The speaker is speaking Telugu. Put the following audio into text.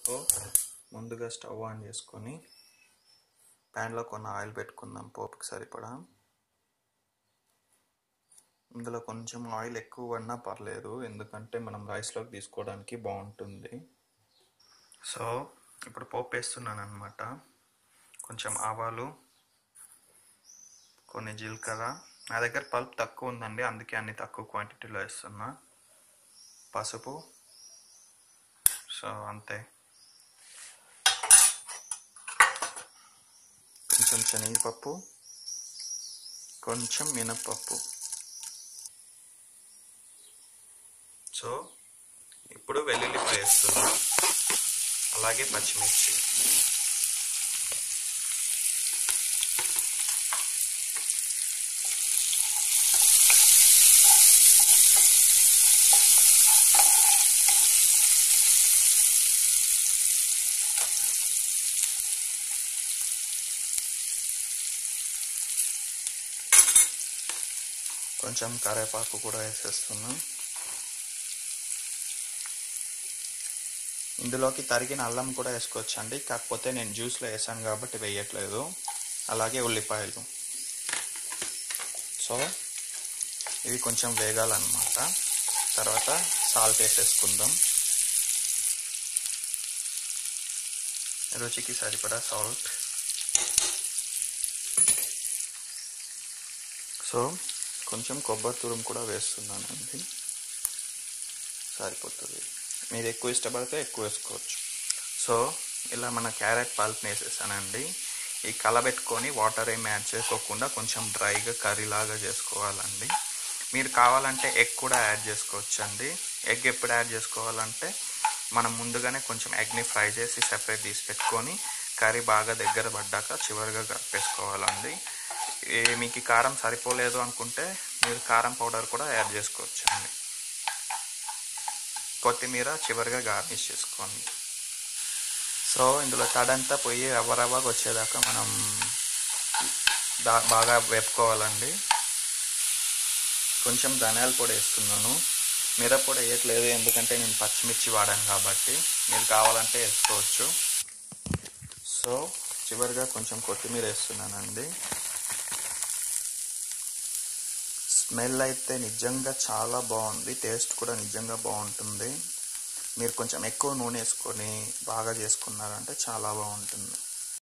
సో ముందుగా స్టవ్ ఆన్ చేసుకొని ప్యాన్లో కొన్ని ఆయిల్ పెట్టుకుందాం పోపుకి సరిపడా ఇందులో కొంచెం ఆయిల్ ఎక్కువ పడినా పర్లేదు ఎందుకంటే మనం రైస్లోకి తీసుకోవడానికి బాగుంటుంది సో ఇప్పుడు పోపు వేస్తున్నాను అనమాట కొంచెం ఆవాలు కొన్ని జీలకర్ర నా దగ్గర పల్ప్ తక్కువ ఉందండి అందుకే అన్ని తక్కువ క్వాంటిటీలో వేస్తున్నా పసుపు సో అంతే కొంచెం శనగపప్పు కొంచెం మినప్పప్పు సో ఇప్పుడు వెల్లుల్లిపాయ వేస్తున్నా అలాగే పచ్చిమిర్చి కొంచెం కరివేపాకు కూడా వేసేస్తున్నాం ఇందులోకి తరిగిన అల్లం కూడా వేసుకోవచ్చు అండి కాకపోతే నేను జ్యూస్లో వేసాను కాబట్టి వేయట్లేదు అలాగే ఉల్లిపాయలు సో ఇవి కొంచెం వేగాలన్నమాట తర్వాత సాల్ట్ వేసేసుకుందాం రుచికి సరిపడా సాల్ట్ సో కొంచెం కొబ్బరి తురుము కూడా వేస్తున్నానండి సరిపోతుంది మీరు ఎక్కువ ఇష్టపడితే ఎక్కువ వేసుకోవచ్చు సో ఇలా మన క్యారెట్ పల్ప్ని వేసేసానండి ఈ కలబెట్టుకొని వాటర్ ఏమి యాడ్ చేసుకోకుండా కొంచెం డ్రైగా కర్రీ లాగా చేసుకోవాలండి మీరు కావాలంటే ఎగ్ కూడా యాడ్ చేసుకోవచ్చు అండి ఎగ్ ఎప్పుడు యాడ్ చేసుకోవాలంటే మనం ముందుగానే కొంచెం ఎగ్ని ఫ్రై చేసి సెపరేట్ తీసి పెట్టుకొని కర్రీ బాగా దగ్గర పడ్డాక చివరిగా కలిపేసుకోవాలండి మీకు కారం సరిపోలేదు అనుకుంటే మీరు కారం పౌడర్ కూడా యాడ్ చేసుకోవచ్చు అండి కొత్తిమీర చివరిగా గార్నిష్ చేసుకోండి సో ఇందులో తడంతా పోయి రవ్వ రవ్వగా వచ్చేదాకా మనం దా బాగా వేపుకోవాలండి కొంచెం ధనియాల పొడి వేస్తున్నాను మిరప్పొడి వేయట్లేదు ఎందుకంటే నేను పచ్చిమిర్చి వాడాను కాబట్టి మీరు కావాలంటే వేసుకోవచ్చు సో చివరిగా కొంచెం కొత్తిమీర వేస్తున్నానండి స్మెల్ అయితే నిజంగా చాలా బాగుంది టేస్ట్ కూడా నిజంగా బాగుంటుంది మీరు కొంచెం ఎక్కువ నూనె వేసుకొని బాగా చేసుకున్నారంటే చాలా బాగుంటుంది